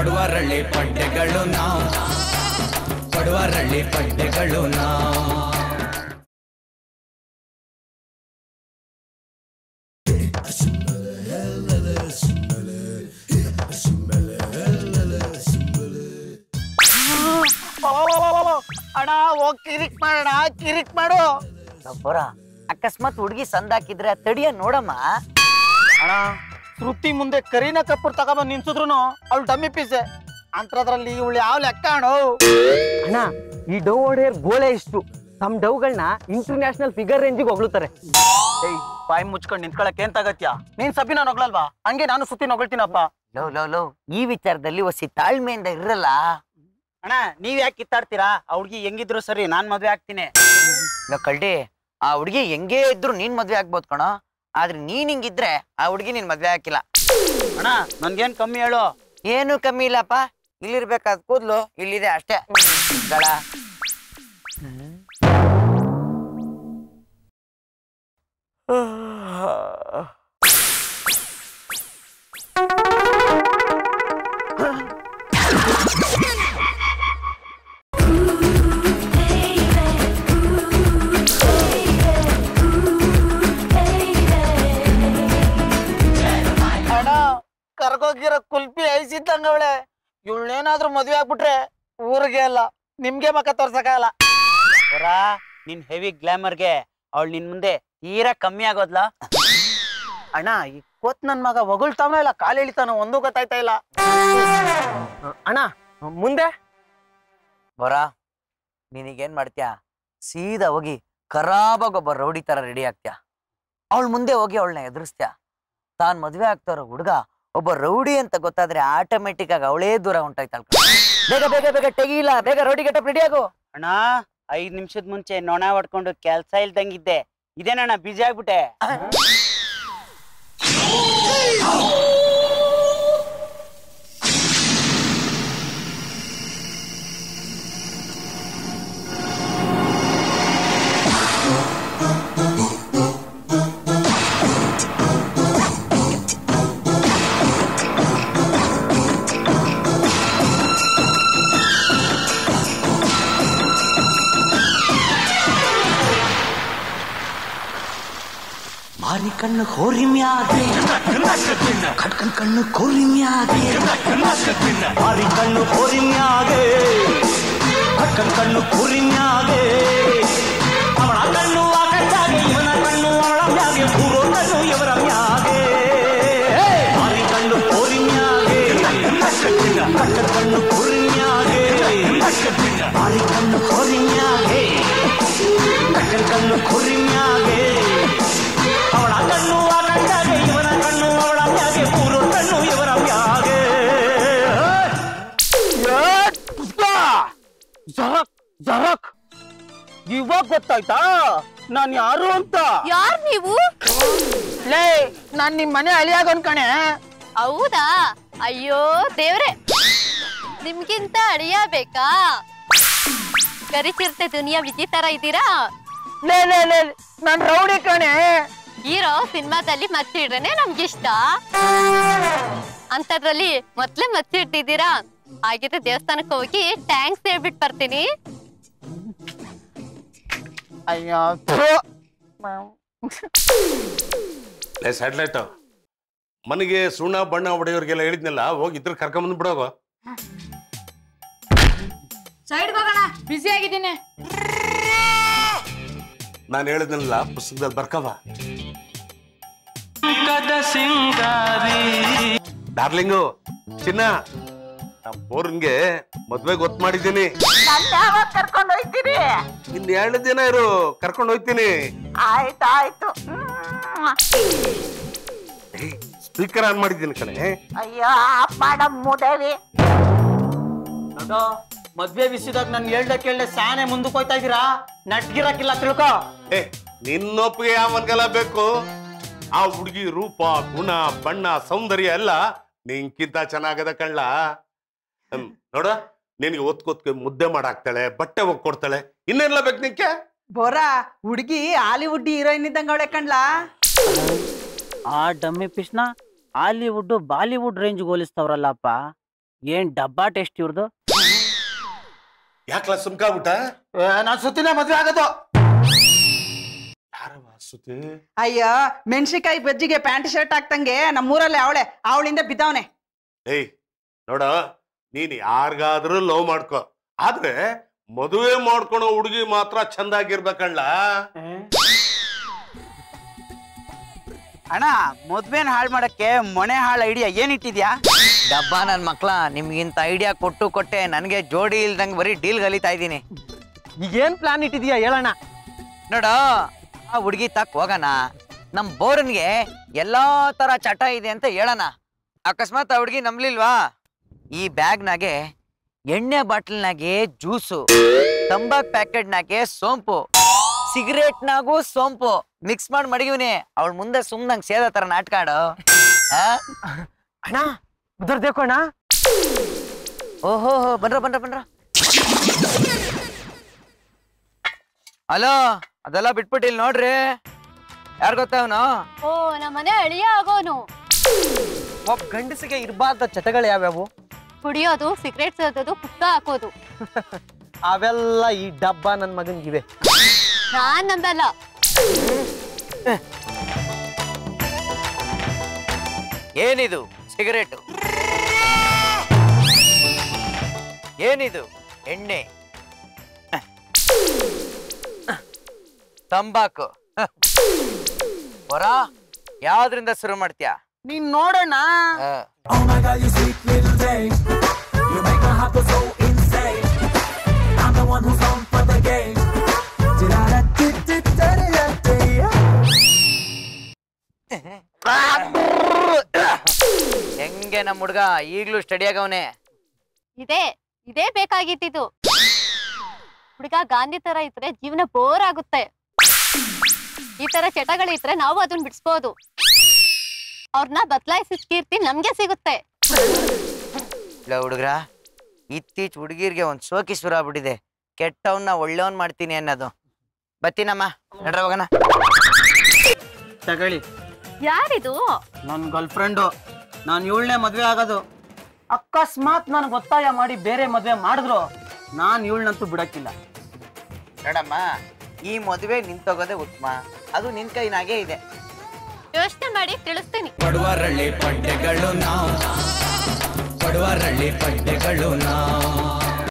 ಪಡುವರಳ್ಳಿ ಪಡ್ಡೆಗಳು ನಾವು ಪಡುವರಳ್ಳಿ ಪಡ್ಡೆಗಳು ನಾವು ಅಣ್ಣ ಹೋಗ್ ಕಿರಿಕ್ ಮಾಡೋಣ ಕಿರಿಕ್ ಮಾಡು ಬರ ಅಕಸ್ಮಾತ್ ಹುಡುಗಿ ಸಂದಾಕಿದ್ರೆ ತಡಿಯ ನೋಡಮ್ಮ ಅಣ್ಣ ಶ್ರುತಿ ಮುಂದೆ ಕರೀನ ಕಪ್ಪುರ್ ತಗೊಂಬಂದ್ ನಿನ್ಸಿದ್ರು ಅವಳು ಡಮ್ಮಿ ಪೀಸೆ ಅಂತದ್ರಲ್ಲಿ ಇವಳು ಯಾವ ಲೆಕ್ಕ ಅಣ್ಣ ಅಣ್ಣ ಈ ಡವ್ ಹೊಡೆಯರ್ ಗೋಳೆ ಇಷ್ಟು ತಮ್ಮ ಡವ್ಗಳನ್ನ ಇಂಟರ್ನ್ಯಾಷನಲ್ ಫಿಗರ್ ರೇಂಜಿಗೆ ಹೊಗಳುತ್ತಾರೆ ಏಯ್ ಬಾಯಿ ಮುಚ್ಕೊಂಡು ನಿಂತ್ಕೊಳಕ್ ಏನ್ ತಗತ್ಯಾ ನೀನ್ ಸಬಿನ ನೊಗ್ಲಲ್ವಾ ಹಂಗೆ ನಾನು ಸುತ್ತಿ ನೊಗಳ್ತೀನಪ್ಪ ಲವ್ ಲವ್ ಲವ್ ಈ ವಿಚಾರದಲ್ಲಿ ಒಸಿ ತಾಳ್ಮೆಯಿಂದ ಇರಲ್ಲ ಅಣ್ಣ ನೀವ್ ಯಾಕೆ ಕಿತ್ತಾಡ್ತೀರಾ ಆ ಹುಡ್ಗಿ ಹೆಂಗಿದ್ರು ಸರಿ ನಾನ್ ಮದ್ವೆ ಆಗ್ತೀನಿ ಲೋ ಕಳ್ಳಿ ಆ ಹುಡುಗಿ ಹೆಂಗೇ ಇದ್ರು ನೀನ್ ಮದ್ವೆ ಆಗ್ಬೋದು ಕಣೋ ಆದ್ರೆ ನೀನ್ ಹಿಂಗಿದ್ರೆ ಆ ಹುಡುಗಿ ನೀನ್ ಮದ್ವೆ ಹಾಕಿಲ್ಲ ಅಣ್ಣ ನನ್ಗೇನ್ ಕಮ್ಮಿ ಹೇಳು ಏನು ಕಮ್ಮಿ ಇಲ್ಲಪ್ಪ ಇಲ್ಲಿರ್ಬೇಕಾದ ಕೂದ್ಲು ಇಲ್ಲಿದೆ ಅಷ್ಟೇ ಗಳ ಅಣ್ಣ ಕರ್ಕೋಗಿರೋ ಕುಲ್ಪಿ ಐಸಿದ್ದಂಗ ಅವಳೆ ಇವಳೇನಾದ್ರೂ ಮದ್ವೆ ಆಗ್ಬಿಟ್ರೆ ಊರಿಗೆ ಅಲ್ಲ ನಿಮ್ಗೆ ಮಕ್ಕ ತೋರ್ಸಕ್ಕಾಗಲ್ಲ ಬರ ನಿನ್ ಹೆವಿ ಗ್ಲಾಮರ್ಗೆ ಅವಳು ನಿನ್ ಮುಂದೆ ತೀರಾ ಕಮ್ಮಿ ಆಗೋದ್ಲ ಅಣ್ಣ ಈ ಕೋತ್ ನನ್ ಮಗ ಹೊಗಳ್ತಾವನ ಇಲ್ಲ ಕಾಲು ಎಳಿತಾನ ಒಂದೂ ಗೊತ್ತಾಯ್ತಾ ಇಲ್ಲ ಅಣ್ಣ ಮುಂದೆ ಬರ ನಿನಗೇನ್ ಮಾಡ್ತೀಯ ಸೀದಾ ಹೋಗಿ ಖರಾಬಾಗಿ ಒಬ್ಬ ರೌಡಿ ತರ ರೆಡಿ ಆಗ್ತೀಯ ಅವಳ ಮುಂದೆ ಹೋಗಿ ಅವಳನ್ನ ಎದುರಿಸ್ತೀಯ ತಾನ್ ಮದ್ವೆ ಆಗ್ತಾರೋ ಹುಡುಗ ಒಬ್ಬ ರೌಡಿ ಅಂತ ಗೊತ್ತಾದ್ರೆ ಆಟೋಮೆಟಿಕ್ ಆಗಿ ಅವಳೇ ದೂರ ಹೊಂಟೋಯ್ತಾಳ ಬೇಗ ಬೇಗ ಬೇಗ ತೆಗಿಲ್ಲ ಬೇಗ ರೌಡಿ ಗೆಟಪ್ ರೆಡಿ ಆಗು ಅಣ್ಣ ಐದ್ ನಿಮಿಷದ ಮುಂಚೆ ನೊಣ ಹೊಡ್ಕೊಂಡು ಕೆಲ್ಸ ಇಲ್ದಂಗಿದ್ದೆ ಇದೇನಣ್ಣ ಬಿಜಿ ಆಗ್ಬಿಟ್ಟೆ ಮಾರಿ ಕಣ್ಣು ಹೋರಿ ಮ್ಯಾಗೆ ಕಟ್ಕನ್ ಕಣ್ಣು ಕೋರಿ ಮ್ಯಾಗೆ ಮಾರಿ ಕಣ್ಣು ಹೋರಿ ಮ್ಯಾಗೆ ಕಟ್ಕನ್ ಕಣ್ಣು ಕೋರಿ ಮ್ಯಾಗೆ ಅವಳ ಕಣ್ಣು ಆ ಕಣ್ಣಾಗೆ ಇವನ ಕಣ್ಣು ಅವಳ ಮ್ಯಾಗೆ ಪೂರೋ ಕಣ್ಣು ಇವರ ಮ್ಯಾಗೆ ಮಾರಿ ಕಣ್ಣು ಕೋರಿ ಮ್ಯಾಗೆ ಕಟ್ಕನ್ ಕಣ್ಣು ಕೋರಿ ಮ್ಯಾಗೆ ಮಾರಿ ಕಣ್ಣು ಕೋರಿ ಮ್ಯಾಗೆ ಕಟ್ಕನ್ ಕಣ್ಣು ಕೋರಿ ಮ್ಯಾಗೆ ಅವಳ ಕಣ್ಣು ಆ ಕಣ್ಣಾಗೆ ಇವನ ಕಣ್ಣು ಅವಳ ಮ್ಯಾಗೆ ಮೂರು ಕಣ್ಣು ಇವರ ಮ್ಯಾಗೆ ಜರಕ್ ಜರಕ್ ಇವಾಗ ಗೊತ್ತಾಯ್ತಾ ನಾನ್ ಯಾರು ಅಂತ ಯಾರ್ ನೀವು ಲೇ ನಾನ್ ನಿಮ್ ಮನೆ ಅಳಿಯಾಗ ಅನ್ಕಣೆ ಹೌದಾ ಅಯ್ಯೋ ದೇವ್ರೆ ನಿಮ್ಗಿಂತ ಅಡಿಯ ಬೇಕಾ ಕರಿಚಿರ್ತೆ ದುನಿಯಾ ವಿಜಿ ತರ ಇದ್ದೀರಾ ಲೇ ಲೇ ಲೇ ನಾನ್ ರೌಡಿ ಕಣೆ ಹೀರೋ ಸಿನಿಮಾದಲ್ಲಿ ಮಚ್ಚಿಡ್ರೇನೆ ನಮ್ಗಿಷ್ಟ ಅಂತದ್ರಲ್ಲಿ ಮೊದ್ಲೇ ಮಚ್ಚಿಟ್ಟಿದ್ದೀರಾ ಹಾಗಿದ್ರೆ ದೇವಸ್ಥಾನಕ್ಕೆ ಹೋಗಿ ಟ್ಯಾಂಕ್ಸ್ ಹೇಳ್ಬಿಟ್ಟು ಬರ್ತೀನಿ ಅಯ್ಯೋ ಥು. ಲೇ ಸ್ಯಾಟಲೈಟ್ ಮನೆಗೆ ಸುಣ್ಣ ಬಣ್ಣ ಹೊಡೆಯೋರಿಗೆಲ್ಲ ಹೇಳಿದ್ನಲ್ಲ ಹೋಗಿ ಇದ್ರ ಕರ್ಕೊಂಬಂದ್ ಬಿಡೋಗು ಸೈಡ್ ಹೋಗೋಣ ಬಿಸಿ ಆಗಿದ್ದೀನಿ ನಾನು ಹೇಳಿದ್ನಲ್ಲ ಪುಸ್ತಕದಲ್ಲಿ ಬರ್ಕವ ಡಾರ್ಲಿಂಗು ಚಿನ್ನ ನಮ್ಮ ಬೋರ್ನ್ಗೆ ಮದ್ವೆ ಗೊತ್ತು ಮಾಡಿದ್ದೀನಿ ಕರ್ಕೊಂಡು ಹೋಯ್ತೀರಿ ಇನ್ ಎರಡು ದಿನ ಇರು ಕರ್ಕೊಂಡು ಹೋಗ್ತೀನಿ ಆಯ್ತಾಯ್ತು ಸ್ಪೀಕರ್ ಆನ್ ಮಾಡಿದ್ದೀನಿ ಕಣೆ ಅಯ್ಯೋ ಮಾಡ ಮುದೇವಿ ನೋಡು ಮದ್ವೆ ವಿಷಯದಾಗ ನನ್ ಹೇಳ್ದೆ ಕೇಳ್ದೆ ಸಾನೆ ಮುಂದಕ್ಕೆ ಹೋಯ್ತಾ ಇದೀರಾ ನಟ್ಗಿರಕ್ಕಿಲ್ಲ ತಿಳ್ಕೊ ಏ ನಿನ್ನೊಪ್ಪಿಗೆ ಯಾವನ್ಗೆಲ್ಲ ಬೇಕು ಆ ಹುಡುಗಿ ರೂಪ ಗುಣ ಬಣ್ಣ ಸೌಂದರ್ಯ ಎಲ್ಲ ನಿಂಕಿಂತ ಚೆನ್ನಾಗದ ಕಳ್ಳ ಹ್ಮ್, ನೋಡ ನಿನಗೆ ಒತ್ಕೊತ್ಕೆ ಮುದ್ದೆ ಮಾಡಾಕ್ತಾಳೆ ಬಟ್ಟೆ ಹೋಗಿ ಕೊಡ್ತಾಳೆ ಇನ್ನೆಲ್ಲ ಬೇಕು ನಿಂಗೆ ಬೋರಾ ಹುಡುಗಿ ಹಾಲಿವುಡ್ ಹೀರೋಯಿನ್ ಇದ್ದಂಗ ಅವಳೆ ಕಣ್ಲಾ ಆ ಡಮ್ಮಿ ಪಿಸ್ನ ಹಾಲಿವುಡ್ ಬಾಲಿವುಡ್ ರೇಂಜ್ ಹೋಲಿಸ್ತವ್ರಲ್ಲಪ್ಪ ಏನ್ ಡಬ್ಬಾ ಟೆಸ್ಟ್ ಇವ್ರದು ಯಾಕಲ ಸುಮ್ಕಾಬಿಟ್ಟ ನಾನ್ ಸುತ್ತಿನ ಮದ್ವೆ ಆಗೋದು ಯಾರವ ಸುದ್ದಿ ಅಯ್ಯೋ ಮೆಣಸಿಕಾಯಿ ಬಜ್ಜಿಗೆ ಪ್ಯಾಂಟ್ ಶರ್ಟ್ ಹಾಕ್ತಂಗೆ ನಮ್ಮೂರಲ್ಲಿ ಅವಳೆ ಅವಳಿಂದ ಬಿದ್ದವನೆ ಏಯ್ ನೋಡ ನೀನ್ ಯಾರಿಗಾದ್ರೂ ಲವ್ ಮಾಡ್ಕೋ ಆದ್ರೆ ಮದುವೆ ಮಾಡ್ಕೊಳೋ ಹುಡುಗಿ ಮಾತ್ರ ಚಂದಾಗಿರ್ಬೇಕಣ್ಣ ಅಣ್ಣ ಮದ್ವೆನ್ ಹಾಳ್ ಮಾಡಕ್ಕೆ ಮೊನೆ ಹಾಳ್ ಐಡಿಯಾ ಏನ್ ಇಟ್ಟಿದ್ಯಾ ಡಬ್ಬ ನನ್ ಮಕ್ಳ ನಿಮ್ಗಿಂತ ಐಡಿಯಾ ಕೊಟ್ಟು ಕೊಟ್ಟೆ ನನಗೆ ಜೋಡಿ ಇಲ್ದಂಗೆ ಬರೀ ಡೀಲ್ ಕಲಿತಾ ಇದ್ದೀನಿ ಈಗೇನ್ ಪ್ಲಾನ್ ಇಟ್ಟಿದ್ಯಾ ಹೇಳಣ್ಣ ನೋಡು ಆ ಹುಡುಗಿ ತಕ್ ಹೋಗೋಣ ನಮ್ ಬೋರನ್ಗೆ ಎಲ್ಲಾ ತರ ಚಟ ಇದೆ ಅಂತ ಹೇಳೋಣ ಅಕಸ್ಮಾತ್ ಆ ಹುಡುಗಿ ನಂಬ್ಲಿಲ್ವಾ ಈ ಬ್ಯಾಗ್ನಾಗೆ ಎಣ್ಣೆ ಬಾಟಲ್ನಾಗೆ ಜ್ಯೂಸು ತಂಬಾಕ್ ಪ್ಯಾಕೆಟ್ನಾಗೆ ಸೋಂಪು ಸಿಗರೇಟ್ನಾಗೂ ಸೋಂಪು ಮಿಕ್ಸ್ ಮಾಡಿ ಮಡಗಿವ್ನಿ ಅವಳ ಮುಂದೆ ಸುಮ್ನಂಗ್ ಸೇದ ತರ ನಾಟಕ ಆಡು ಆ? ಅಣ್ಣ ಉದರ್ ದೇಖೋ ಅಣ್ಣ ಓಹೋ ಬನ್ರ ಬನ್ರ ಬನ್ರ ಹಲೋ ಅದೆಲ್ಲ ಬಿಟ್ಬಿಟ್ಟು ಇಲ್ಲಿ ನೋಡ್ರಿ ಯಾರು ಗೊತ್ತವನು ಓ ನಮ್ಮನೆ ಅಳಿಯ ಆಗೋನು ಒಬ್ಬ ಗಂಡಸಿಗೆ ಇರಬಾರ್ದ ಚಟಗಳು ಯಾವ್ಯಾವು ಕುಡಿಯೋದು ಸಿಗರೇಟ್ ಸೇದೋದು ಪುಕ್ಕ ಹಾಕೋದು ಅವೆಲ್ಲ ಈ ಡಬ್ಬ ನನ್ ಮಗನ್ಗಿವೆ ನಾನ್ ನಂಬಲ್ಲ ಏನಿದು ಸಿಗರೇಟು ಏನಿದು ಎಣ್ಣೆ ತಂಬಾಕು ಹೊರ ಯಾವ್ದ್ರಿಂದ ಶುರು ಮಾಡ್ತೀಯ ನೀನ್ ನೋಡೋಣ ಆ. ಹೆಂಗೆ ನಮ್ಮ ಹುಡ್ಗ ಈಗ್ಲೂ ಸ್ಟಡಿ ಆಗವನೆ ಇದೇ ಇದೇ ಬೇಕಾಗಿತ್ತಿದ್ದು ಹುಡುಗ ಗಾಂಧಿ ತರ ಇದ್ರೆ ಜೀವನ ಬೋರ್ ಆಗುತ್ತೆ ಈ ತರ ಚಟಗಳಿದ್ರೆ ನಾವು ಅದನ್ನ ಬಿಡಿಸ್ಬೋದು ಅವ್ರನ್ನ ಬದಲಾಯಿಸಿದ ಕೀರ್ತಿ ನಮ್ಗೆ ಸಿಗುತ್ತೆ ಇಲ್ಲ ಹುಡುಗ್ರ ಇತ್ತೀಚ್ ಹುಡುಗಿರ್ಗೆ ಒಂದ್ ಸೋಕಿ ಸುರ ಆಗ್ಬಿಟ್ಟಿದೆ ಕೆಟ್ಟವನ್ನ ಒಳ್ಳೆಯವನ್ ಮಾಡ್ತೀನಿ ಅನ್ನೋದು ಬತ್ತೀನಮ್ಮ ನಡ್ರ ಹೋಗೋಣ ತಗೊಳ್ಳಿ ಯಾರಿದು ನನ್ ಗರ್ಲ್ ಫ್ರೆಂಡು ನಾನು ಇವಳನ್ನೇ ಮದ್ವೆ ಆಗೋದು ಅಕಸ್ಮಾತ್ ನನ್ಗೆ ಒತ್ತಾಯ ಮಾಡಿ ಬೇರೆ ಮದ್ವೆ ಮಾಡಿದ್ರು ನಾನ್ ಇವಳನ್ನಂತೂ ಬಿಡಕ್ಕಿಲ್ಲ ನೋಡಮ್ಮ ಈ ಮದುವೆ ನಿಂತೋಗೋದೇ ಉತ್ತಮ ಅದು ನಿನ್ ಕೈನಾಗೆ ಇದೆ ಯೋಚನೆ ಮಾಡಿ ತಿಳಿಸ್ತೀನಿ ಪಡುವರಳ್ಳಿ ಪಡ್ಡೆಗಳು ನಾವು ಪಡುವರಳ್ಳಿ ಪಡ್ಡೆಗಳು ನಾವು